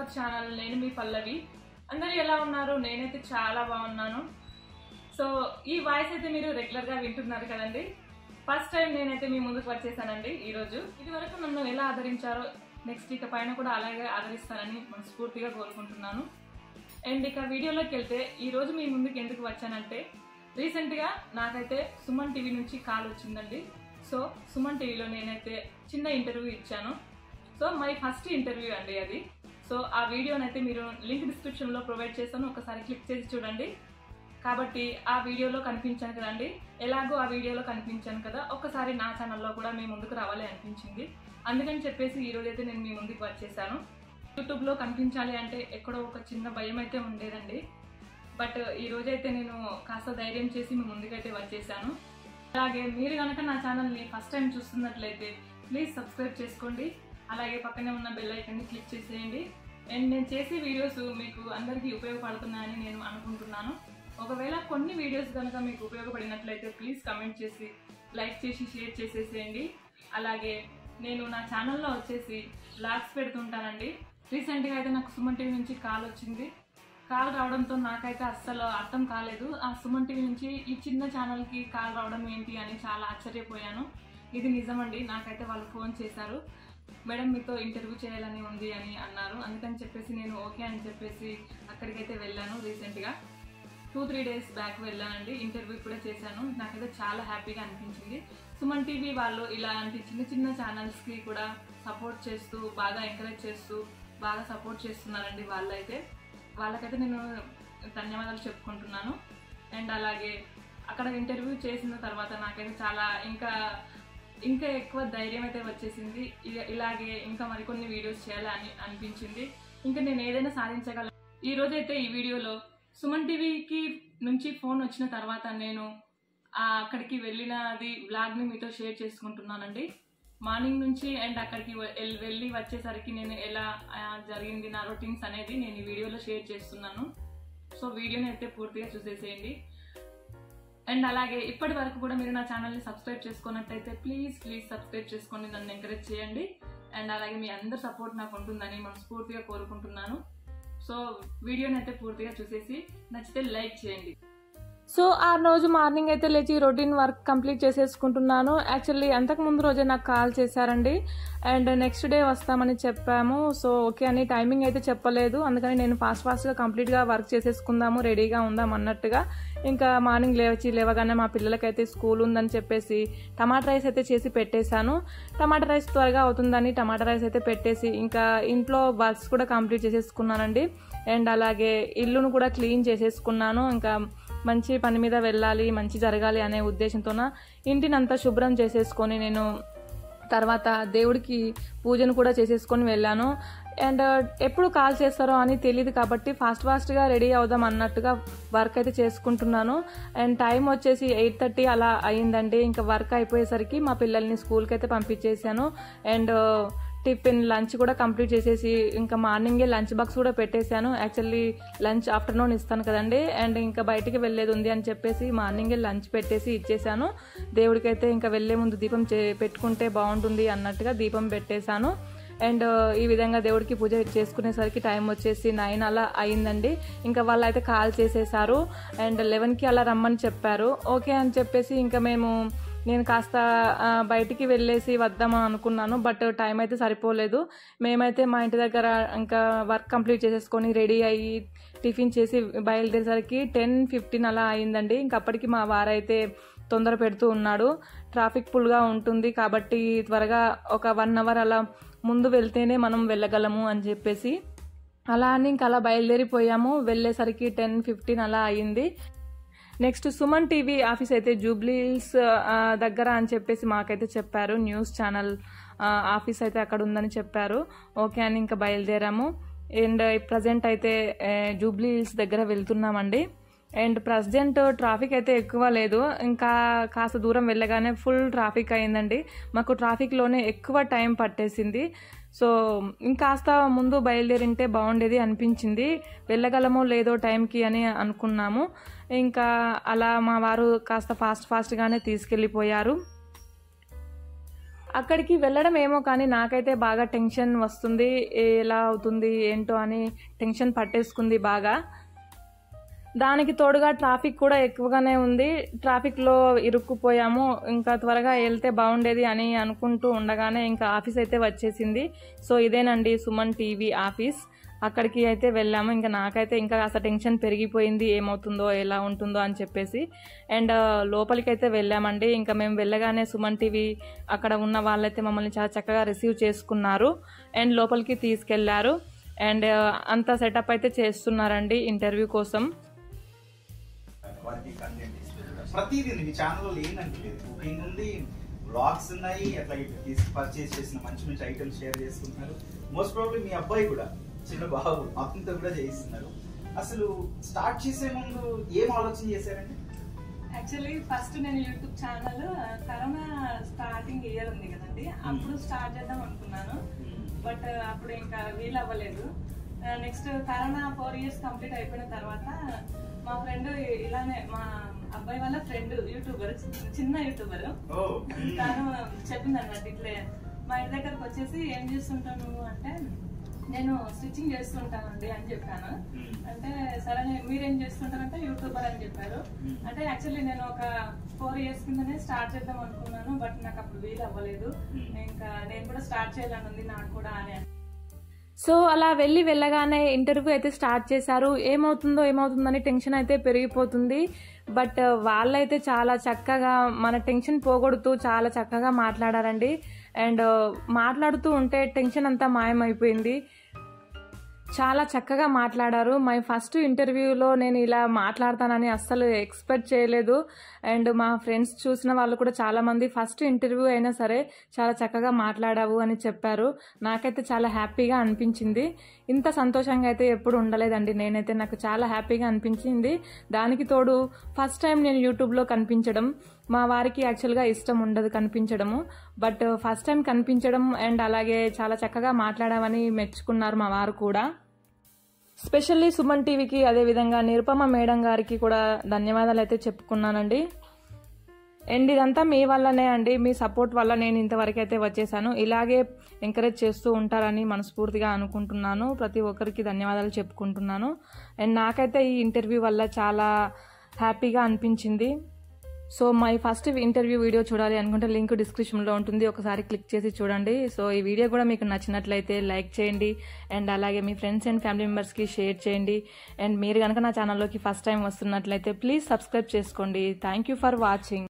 Our channel నేను మీ పల్లవి అందరూ ఎలా ఉన్నారు నేనైతే చాలా బాగున్నాను సో ఈ వాయిస్ అయితే మీరు రెగ్యులర్ గా వింటున్నారు కదండి ఫస్ట్ టైం నేనైతే మీ ముందుకు వచ్చేసానండి ఈ రోజు ఇది వరకు నన్ను ఎలా ఆదరించారో నెక్స్ట్ ఇక పైన కూడా అలాగే ఆదరిస్తారని మనస్ఫూర్తిగా కోరుకుంటున్నాను అండ్ ఇక వీడియోలోకి వెళ్తే ఈ రోజు మీ ముందుకు ఎందుకు వచ్చానంటే రీసెంట్ గా నాకైతే సుమన్ టీవీ నుంచి కాల్ వచ్చిందండి సో సుమన్ టీవీలో నేనైతే చిన్న ఇంటర్వ్యూ ఇచ్చాను సో మై ఫస్ట్ ఇంటర్వ్యూ అండి అది సో ఆ వీడియోనైతే మీరు లింక్ డిస్క్రిప్షన్ లో ప్రొవైడ్ చేస్తాను ఒకసారి క్లిక్ చేసి చూడండి కాబట్టి ఆ వీడియోలో కనిపించాను కదండి ఎలాగో ఆ వీడియోలో కనిపించాను కదా ఒక్కసారి నా ఛానల్లో కూడా మీ ముందుకు రావాలి అనిపించింది అందుకని చెప్పేసి ఈ రోజైతే నేను మీ ముందుకు వచ్చేసాను యూట్యూబ్లో కనిపించాలి అంటే ఎక్కడో ఒక చిన్న భయం అయితే ఉండేదండి బట్ ఈ రోజైతే నేను కాస్త ధైర్యం చేసి మీ ముందుకైతే వచ్చేసాను అలాగే మీరు కనుక నా ఛానల్ని ఫస్ట్ టైం చూస్తున్నట్లయితే ప్లీజ్ సబ్స్క్రైబ్ చేసుకోండి అలాగే పక్కనే ఉన్న బెల్ ఐకన్ని క్లిక్ చేసేయండి అండ్ నేను చేసే వీడియోస్ మీకు అందరికీ ఉపయోగపడుతున్నాయని నేను అనుకుంటున్నాను ఒకవేళ కొన్ని వీడియోస్ కనుక మీకు ఉపయోగపడినట్లయితే ప్లీజ్ కమెంట్ చేసి లైక్ చేసి షేర్ చేసేసేయండి అలాగే నేను నా ఛానల్లో వచ్చేసి బ్లాగ్స్ పెడుతుంటానండి రీసెంట్గా అయితే నాకు సుమన్ టీవీ నుంచి కాల్ వచ్చింది కాల్ రావడంతో నాకైతే అస్సలు అర్థం కాలేదు ఆ సుమన్ టీవీ నుంచి ఈ చిన్న ఛానల్కి కాల్ రావడం ఏంటి అని చాలా ఆశ్చర్యపోయాను ఇది నిజమండి నాకైతే వాళ్ళు ఫోన్ చేశారు మేడం మీతో ఇంటర్వ్యూ చేయాలని ఉంది అని అన్నారు అందుకని చెప్పేసి నేను ఓకే అని చెప్పేసి అక్కడికైతే వెళ్ళాను రీసెంట్గా టూ త్రీ డేస్ బ్యాక్ వెళ్ళానండి ఇంటర్వ్యూ కూడా చేశాను నాకైతే చాలా హ్యాపీగా అనిపించింది సుమన్ టీవీ వాళ్ళు ఇలాంటి చిన్న చిన్న ఛానల్స్కి కూడా సపోర్ట్ చేస్తూ బాగా ఎంకరేజ్ చేస్తూ బాగా సపోర్ట్ చేస్తున్నారండి వాళ్ళైతే వాళ్ళకైతే నేను ధన్యవాదాలు చెప్పుకుంటున్నాను అండ్ అలాగే అక్కడ ఇంటర్వ్యూ చేసిన తర్వాత నాకైతే చాలా ఇంకా ఇంకా ఎక్కువ ధైర్యం అయితే వచ్చేసింది ఇ- ఇలాగే ఇంకా మరికొన్ని వీడియోస్ చేయాలి అని అనిపించింది ఇంకా నేను ఏదైనా సాధించగలను ఈ రోజైతే ఈ వీడియోలో సుమన్ టీవీకి నుంచి ఫోన్ వచ్చిన తర్వాత నేను ఆ అక్కడికి వెళ్ళినది బ్లాగ్ని మీతో షేర్ చేసుకుంటున్నానండి మార్నింగ్ నుంచి అండ్ అక్కడికి వె- ఎల్- వెళ్ళి వచ్చేసరికి నేను ఎలా ఆ, జరిగింది నా రొటీన్స్ అనేది నేను ఈ వీడియోలో షేర్ చేస్తున్నాను సో వీడియోని అయితే పూర్తిగా చూసేసేయండి అండ్ అలాగే ఇప్పటి వరకు కూడా మీరు నా ఛానల్ని సబ్స్క్రైబ్ చేసుకున్నట్టయితే ప్లీజ్ ప్లీజ్ సబ్స్క్రైబ్ చేసుకోండి నన్ను ఎంకరేజ్ చేయండి అండ్ అలాగే మీ అందరి సపోర్ట్ నాకు ఉంటుందని మనస్ఫూర్తిగా కోరుకుంటున్నాను సో వీడియోని అయితే పూర్తిగా చూసేసి నచ్చితే లైక్ చేయండి సో ఆ రోజు మార్నింగ్ అయితే లేచి రొటీన్ వర్క్ కంప్లీట్ చేసేసుకుంటున్నాను యాక్చువల్లీ అంతకు ముందు రోజే నాకు కాల్ చేశారండి అండ్ నెక్స్ట్ డే వస్తామని చెప్పాము సో ఓకే అని టైమింగ్ అయితే చెప్పలేదు అందుకని నేను ఫాస్ట్ ఫాస్ట్గా కంప్లీట్గా వర్క్ చేసేసుకుందాము రెడీగా ఉందాం అన్నట్టుగా ఇంకా మార్నింగ్ లేచి లేవగానే మా పిల్లలకైతే స్కూల్ ఉందని చెప్పేసి టమాటా రైస్ అయితే చేసి పెట్టేశాను టమాటా రైస్ త్వరగా అవుతుందని టమాటా రైస్ అయితే పెట్టేసి ఇంకా ఇంట్లో వర్క్స్ కూడా కంప్లీట్ చేసేసుకున్నానండి అండ్ అలాగే ఇల్లును కూడా క్లీన్ చేసేసుకున్నాను ఇంకా మంచి పని మీద వెళ్ళాలి మంచి జరగాలి అనే ఉద్దేశంతోన ఇంటిని అంతా శుభ్రం చేసేసుకొని నేను తర్వాత దేవుడికి పూజను కూడా చేసేసుకొని వెళ్ళాను అండ్ ఎప్పుడు కాల్ చేస్తారో అని తెలియదు కాబట్టి ఫాస్ట్ ఫాస్ట్గా రెడీ అవుదాం అన్నట్టుగా వర్క్ అయితే చేసుకుంటున్నాను అండ్ టైం వచ్చేసి ఎయిట్ థర్టీ అలా అయిందండి ఇంకా వర్క్ అయిపోయేసరికి మా పిల్లల్ని స్కూల్కి అయితే పంపించేశాను అండ్ టిఫిన్ లంచ్ కూడా కంప్లీట్ చేసేసి ఇంకా మార్నింగే లంచ్ బాక్స్ కూడా పెట్టేశాను యాక్చువల్లీ లంచ్ ఆఫ్టర్నూన్ ఇస్తాను కదండి అండ్ ఇంకా బయటికి వెళ్ళేది ఉంది అని చెప్పేసి మార్నింగే లంచ్ పెట్టేసి ఇచ్చేసాను దేవుడికైతే ఇంకా వెళ్లే ముందు దీపం చే- పెట్టుకుంటే బాగుంటుంది అన్నట్టుగా దీపం పెట్టేశాను అండ్ ఈ విధంగా దేవుడికి పూజ చేసుకునేసరికి టైం వచ్చేసి నైన్ అలా అయిందండి ఇంకా వాళ్ళు అయితే కాల్ చేసేసారు అండ్ లెవెన్కి అలా రమ్మని చెప్పారు ఓకే అని చెప్పేసి ఇంకా మేము నేను కాస్త ఆ, బయటికి వెళ్ళేసి వద్దామని అనుకున్నాను బట్ టైం అయితే సరిపోలేదు మేమైతే మా ఇంటి దగ్గర ఇంకా వర్క్ కంప్లీట్ చేసేసుకొని రెడీ అయ్యి టిఫిన్ చేసి బయలుదేరేసరికి టెన్ ఫిఫ్టీన్ అలా అయిందండి ఇంక అప్పటికి మా వారైతే తొందర పెడుతూ ఉన్నాడు ట్రాఫిక్ ఫుల్గా ఉంటుంది కాబట్టి త్వరగా ఒక వన్ అవర్ అలా ముందు వెళ్తేనే మనం వెళ్ళగలము అని చెప్పేసి అలా అని ఇంకా అలా బయలుదేరిపోయాము వెళ్ళేసరికి టెన్ ఫిఫ్టీన్ అలా అయింది నెక్స్ట్ సుమన్ టీవీ ఆఫీస్ అయితే జూబ్లీస్ ఆ, దగ్గర అని చెప్పేసి మాకైతే చెప్పారు న్యూస్ ఛానల్ ఆ, ఆఫీస్ అయితే అక్కడ ఉందని చెప్పారు ఓకే అని ఇంకా బయలుదేరాము అండ్ ప్రజెంట్ అయితే ఏ, జూబ్లీ హిల్స్ దగ్గర వెళ్తున్నామండి అండ్ ప్రజెంట్ ట్రాఫిక్ అయితే ఎక్కువ లేదు ఇంకా కాస్త దూరం వెళ్ళగానే ఫుల్ ట్రాఫిక్ అయిందండి మాకు ట్రాఫిక్లోనే ఎక్కువ టైం పట్టేసింది సో ఇంకాస్త ముందు బయలుదేరింటే బాగుండేది అనిపించింది వెళ్ళగలమో లేదో టైంకి అని అనుకున్నాము ఇంకా అలా మా వారు కాస్త ఫాస్ట్ ఫాస్ట్గానే తీసుకెళ్ళిపోయారు అక్కడికి వెళ్ళడం ఏమో కానీ నాకైతే బాగా టెన్షన్ వస్తుంది ఎలా అవుతుంది ఏంటో అని టెన్షన్ పట్టేసుకుంది బాగా దానికి తోడుగా ట్రాఫిక్ కూడా ఎక్కువగానే ఉంది ట్రాఫిక్లో ఇరుక్కుపోయాము ఇంకా త్వరగా వెళ్తే బాగుండేది అని అనుకుంటూ ఉండగానే ఇంకా ఆఫీస్ అయితే వచ్చేసింది సో ఇదేనండి సుమన్ టీవీ ఆఫీస్ అక్కడికి అయితే వెళ్ళాము ఇంకా నాకైతే ఇంకా కాస్త టెన్షన్ పెరిగిపోయింది ఏమవుతుందో ఎలా ఉంటుందో అని చెప్పేసి అండ్ లోపలికి అయితే వెళ్ళామండి ఇంకా మేము వెళ్ళగానే సుమన్ టీవీ అక్కడ ఉన్న వాళ్ళైతే మమ్మల్ని చాలా చక్కగా రిసీవ్ చేసుకున్నారు అండ్ లోపలికి తీసుకెళ్లారు అండ్ అంత సెటప్ అయితే చేస్తున్నారండి ఇంటర్వ్యూ కోసం క్వాలిటీ కంటెంట్ ప్రతిదీ ఉంది. మీ ఛానల్లో ఏంటంటే లేదు కుకింగ్ ఉంది బ్లాగ్స్ ఉన్నాయి అట్లాగే తీసి పర్చేస్ చేసిన మంచి మంచి ఐటమ్స్ షేర్ చేసుకుంటున్నారు మోస్ట్ ప్రాబ్లీ మీ అబ్బాయి కూడా చిన్న బాబు అతనితో కూడా చేయిస్తున్నారు అసలు స్టార్ట్ చేసే ముందు ఏం ఆలోచన చేశారండి యాక్చువల్లీ ఫస్ట్ నేను YouTube channel corona starting year ఉంది కదండి అప్పుడు స్టార్ట్ చేద్దాం అనుకున్నాను బట్ అప్పుడు ఇంకా వీలు అవ్వలేదు next corona four years complete అయిపోయిన తర్వాత మా ఫ్రెండ్ ఇలానే మా అబ్బాయి వాళ్ళ ఫ్రెండ్ యూట్యూబర్ చిన్న యూట్యూబర్ ఓ తను చెప్పింది అన్నట్టు ఇట్లే మా ఇంటి దగ్గరకు వచ్చేసి ఏం చేస్తుంటావు నువ్వు అంటే నేను స్టిచ్చింగ్ చేస్తుంటానండి అని చెప్పాను అంటే సరే మీరేం చేస్తుంటారంటే యూట్యూబర్ అని చెప్పారు అంటే యాక్చువల్లీ నేను ఒక ఫోర్ ఇయర్స్ కిందనే స్టార్ట్ చేద్దాం అనుకున్నాను బట్ నాకు అప్పుడు వీలు అవ్వలేదు ఇంకా నేను కూడా స్టార్ట్ చేయాలని ఉంది నాకు కూడా అని సో అలా వెళ్ళి వెళ్ళగానే ఇంటర్వ్యూ అయితే స్టార్ట్ చేశారు ఏమవుతుందో ఏమవుతుందని టెన్షన్ అయితే పెరిగిపోతుంది బట్ వాళ్ళైతే చాలా చక్కగా మన టెన్షన్ పోగొడుతూ చాలా చక్కగా మాట్లాడారండి అండ్ మాట్లాడుతూ ఉంటే టెన్షన్ అంతా మాయమైపోయింది చాలా చక్కగా మాట్లాడారు మై ఫస్ట్ ఇంటర్వ్యూలో నేను ఇలా మాట్లాడతానని అస్సలు ఎక్స్పెక్ట్ చేయలేదు అండ్ మా ఫ్రెండ్స్ చూసిన వాళ్ళు కూడా చాలా మంది ఫస్ట్ ఇంటర్వ్యూ అయినా సరే చాలా చక్కగా మాట్లాడావు అని చెప్పారు నాకైతే చాలా హ్యాపీగా అనిపించింది ఇంత సంతోషంగా అయితే ఎప్పుడు ఉండలేదండి నేనైతే నాకు చాలా హ్యాపీగా అనిపించింది దానికి తోడు ఫస్ట్ టైం నేను యూట్యూబ్లో కనిపించడం మా వారికి యాక్చువల్గా ఇష్టం ఉండదు కనిపించడము బట్ ఫస్ట్ టైం కనిపించడం అండ్ అలాగే చాలా చక్కగా మాట్లాడామని మెచ్చుకున్నారు మా వారు కూడా స్పెషల్లీ సుమన్ టీవీకి అదేవిధంగా నిరుపమ మేడం గారికి కూడా ధన్యవాదాలు అయితే చెప్పుకున్నానండి అండ్ ఇదంతా మీ వల్లనే అండి మీ సపోర్ట్ వల్ల నేను ఇంతవరకు అయితే వచ్చేసాను ఇలాగే ఎంకరేజ్ చేస్తూ ఉంటారని మనస్ఫూర్తిగా అనుకుంటున్నాను ప్రతి ఒక్కరికి ధన్యవాదాలు చెప్పుకుంటున్నాను అండ్ నాకైతే ఈ ఇంటర్వ్యూ వల్ల చాలా హ్యాపీగా అనిపించింది so my first interview video చూడాలి అనుకుంటే లింక్ డిస్క్రిప్షన్లో ఉంటుంది ఒకసారి క్లిక్ చేసి చూడండి సో ఈ వీడియో కూడా మీకు నచ్చినట్లయితే లైక్ చేయండి అండ్ అలాగే మీ ఫ్రెండ్స్ అండ్ ఫ్యామిలీ మెంబర్స్కి షేర్ చేయండి అండ్ మీరు కనుక నా ఛానల్లోకి ఫస్ట్ టైం వస్తున్నట్లయితే ప్లీజ్ సబ్స్క్రైబ్ చేసుకోండి థ్యాంక్ యూ ఫర్ వాచింగ్